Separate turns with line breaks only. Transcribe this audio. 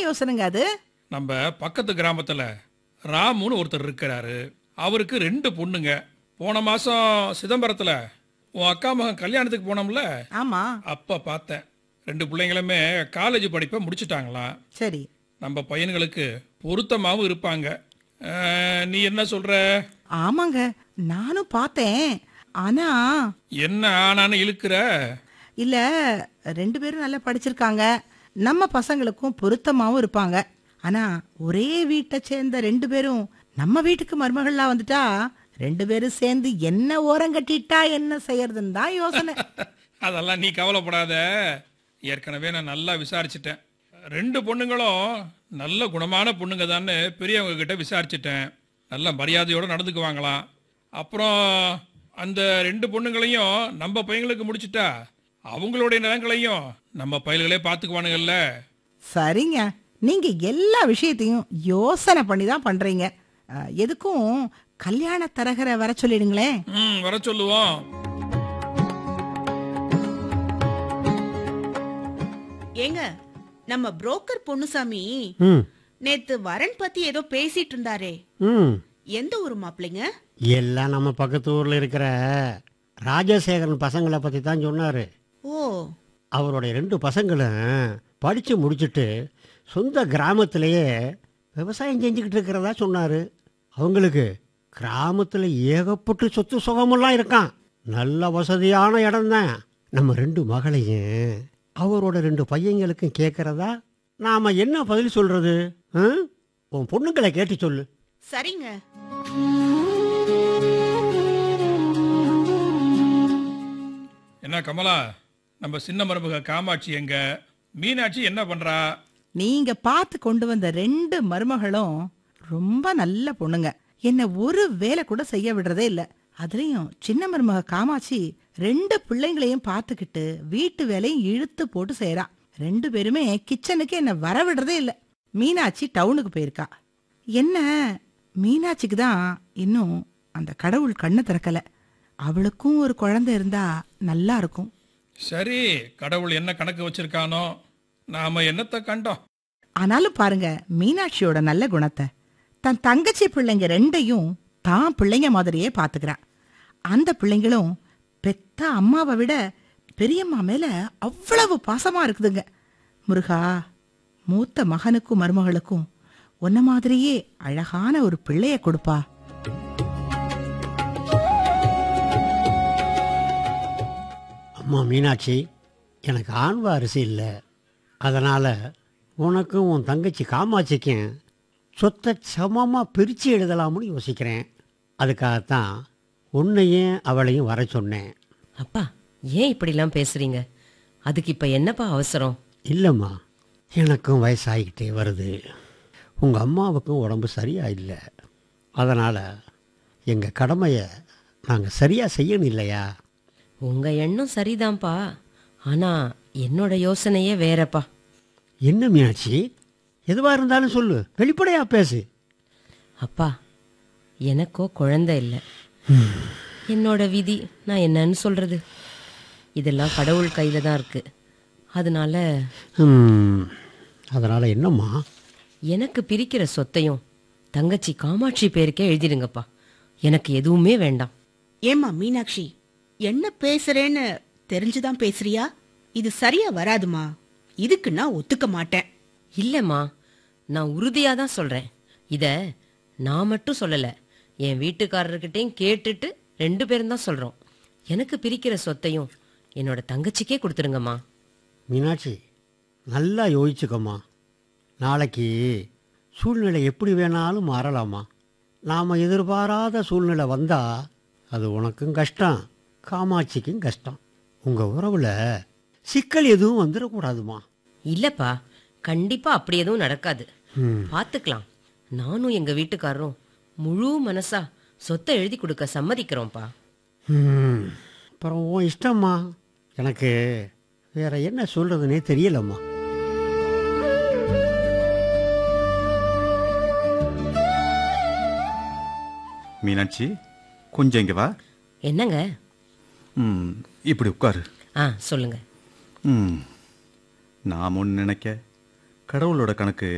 யோசனைங்க அது
நம்ம பக்கத்து கிராமத்துல ராமுன்னு ஒருத்தர் இருக்கிறாரு அவருக்கு ரெண்டு பொண்ணுங்க போன மாசம் சிதம்பரத்துல உன் அக்கா மகன் கல்யாணத்துக்கு போனோம்ல
ஆமா
அப்ப பார்த்தேன் ரெண்டு பிள்ளைங்களுமே காலேஜ் படிப்பை முடிச்சிட்டாங்களாம்
சரி
நம்ம பையன்களுக்கு பொருத்தமாவும் இருப்பாங்க அஹ், நீ என்ன சொல்ற
ஆமாங்க நானும் பார்த்தேன் ஆனா
என்ன ஆனான்னு இழுக்கிற
இல்ல ரெண்டு பேரும் நல்லா படிச்சிருக்காங்க நம்ம பசங்களுக்கும் பொருத்தமாவும் இருப்பாங்க ஆனா ஒரே வீட்டை சேர்ந்த ரெண்டு பேரும் நம்ம வீட்டுக்கு மருமகளா வந்துட்டா ரெண்டு பேரும் சேர்ந்து என்ன ஓரம் கட்டிட்டா என்ன செய்யறதுன்னு தான் யோசனை
அதெல்லாம் நீ கவலைப்படாத ஏற்கனவே நான் நல்லா விசாரிச்சிட்டேன் ரெண்டு பொண்ணுங்களும் நல்ல குணமான பொண்ணுங்க தான்னு பெரியவங்க கிட்ட விசாரிச்சிட்டேன் நல்ல மரியாதையோட நடந்துக்குவாங்களாம் அப்புறம் அந்த ரெண்டு பொண்ணுங்களையும் நம்ம பையங்களுக்கு முடிச்சிட்டா அவங்களுடைய நிலங்களையும் நம்ம பயல்களே பார்த்துக்குவானுங்கல்ல
சரிங்க நீங்க எல்லா விஷயத்தையும் யோசனை பண்ணி தான் பண்றீங்க அஹ், எதுக்கும் கல்யாண தரகரை வர சொல்லிடுங்களேன்
ம் வர சொல்லுவோம்
ஏங்க நம்ம புரோக்கர் பொன்னுசாமி
ம்
நேத்து வரன் பத்தி ஏதோ பேசிட்டு இருந்தாரே
ம்
எந்த ஊர் மாப்பிள்ளைங்க
எல்லாம் நம்ம பக்கத்து ஊரில் இருக்கிற ராஜசேகரன் பசங்களை பற்றி தான் சொன்னார்
ஓ
அவருடைய ரெண்டு பசங்களும் படித்து முடிச்சுட்டு சொந்த கிராமத்திலேயே விவசாயம் செஞ்சுக்கிட்டு இருக்கிறதா சொன்னார் அவங்களுக்கு கிராமத்தில் ஏகப்பட்டு சொத்து சுகமெல்லாம் இருக்கான் நல்ல வசதியான இடம்தான் நம்ம ரெண்டு மகளையும் அவரோட ரெண்டு பையங்களுக்கும் கேட்குறதா நாம் என்ன பதில் சொல்கிறது உன் பொண்ணுங்களை கேட்டு சொல்லு
சரிங்க
என்ன கமலா நம்ம சின்ன மருமக காமாட்சி எங்க மீனாட்சி என்ன பண்றா
நீங்க பார்த்து கொண்டு வந்த ரெண்டு மருமகளும் ரொம்ப நல்ல பொண்ணுங்க என்ன ஒரு வேலை கூட செய்ய விடுறதே இல்ல அதுலயும் சின்ன மருமக காமாட்சி ரெண்டு பிள்ளைங்களையும் பார்த்துக்கிட்டு வீட்டு வேலையும் இழுத்து போட்டு செய்றா ரெண்டு பேருமே கிச்சனுக்கு என்ன வர விடுறதே இல்ல மீனாட்சி டவுனுக்கு போயிருக்கா என்ன மீனாட்சிக்கு தான் இன்னும் அந்த கடவுள் கண்ணை திறக்கல அவளுக்கும் ஒரு குழந்தை இருந்தா நல்லா இருக்கும்
சரி கடவுள் என்ன கணக்கு வச்சிருக்கானோ நாம என்னத்தை கண்டோம்
ஆனாலும் பாருங்க மீனாட்சியோட நல்ல குணத்தை தன் தங்கச்சி பிள்ளைங்க ரெண்டையும் தான் பிள்ளைங்க மாதிரியே பாத்துக்கிறா அந்த பிள்ளைங்களும் பெத்த அம்மாவை விட பெரியம்மா மேல அவ்வளவு பாசமா இருக்குதுங்க முருகா மூத்த மகனுக்கும் மருமகளுக்கும் உன்ன மாதிரியே அழகான ஒரு பிள்ளைய கொடுப்பா
அம்மா மீனாட்சி எனக்கு ஆண் வாரிசு இல்லை அதனால் உனக்கும் உன் தங்கச்சி காமாட்சிக்கும் சொத்தை சமமாக பிரித்து எழுதலாம்னு யோசிக்கிறேன் அதுக்காகத்தான் உன்னையும் அவளையும் வர சொன்னேன்
அப்பா ஏன் இப்படிலாம் பேசுறீங்க அதுக்கு இப்ப என்னப்பா அவசரம்
இல்லைம்மா எனக்கும் வயசாகிக்கிட்டே வருது உங்கள் அம்மாவுக்கும் உடம்பு சரியாக இல்லை அதனால் எங்கள் கடமையை நாங்கள் சரியாக செய்யணும் இல்லையா
உங்க எண்ணம் சரிதான்ப்பா ஆனா என்னோட யோசனையே வேறப்பா
என்ன மீனாட்சி எதுவாக இருந்தாலும் சொல்லு வெளிப்படையாக பேசு
அப்பா எனக்கோ குழந்தை இல்லை என்னோட விதி நான் என்னன்னு சொல்றது இதெல்லாம் கடவுள் கையில தான் இருக்கு அதனால
அதனால் என்னம்மா
எனக்கு பிரிக்கிற சொத்தையும் தங்கச்சி காமாட்சி பேருக்கே எழுதிடுங்கப்பா எனக்கு எதுவுமே வேண்டாம்
ஏம்மா மீனாட்சி என்ன பேசுறேன்னு தெரிஞ்சுதான் பேசுறியா இது சரியா வராதுமா இதுக்கு நான் ஒத்துக்க மாட்டேன்
இல்லம்மா நான் உறுதியா தான் சொல்றேன் இத நான் மட்டும் சொல்லல என் வீட்டுக்காரர்கிட்டயும் கேட்டுட்டு ரெண்டு பேரும் தான் சொல்றோம் எனக்கு பிரிக்கிற சொத்தையும் என்னோட தங்கச்சிக்கே கொடுத்துருங்கம்மா
மீனாட்சி நல்லா யோசிச்சுக்கம்மா நாளைக்கு சூழ்நிலை எப்படி வேணாலும் மாறலாமா நாம் எதிர்பாராத சூழ்நிலை வந்தால் அது உனக்கும் கஷ்டம் காமாட்சிக்கும் கஷ்டம் உங்கள் உறவில் சிக்கல் எதுவும் வந்துடக்கூடாதுமா
இல்லப்பா கண்டிப்பா அப்படி எதுவும் நடக்காது
ம்.
பாத்துக்கலாம் நானும் எங்க வீட்டுக்காரரும் முழு மனசா சொத்தை எழுதி கொடுக்க சம்மதிக்கிறோம்ப்பா
ம். அப்புறம் உன் இஷ்டம்மா எனக்கு வேற என்ன சொல்கிறதுனே தெரியலம்மா
மீனாட்சி கொஞ்சம் இங்க வா
என்னங்க
ம் இப்படி உட்காரு
ஆ சொல்லுங்க
ம் நான் ஒன்று நினைக்க கடவுளோட கணக்கு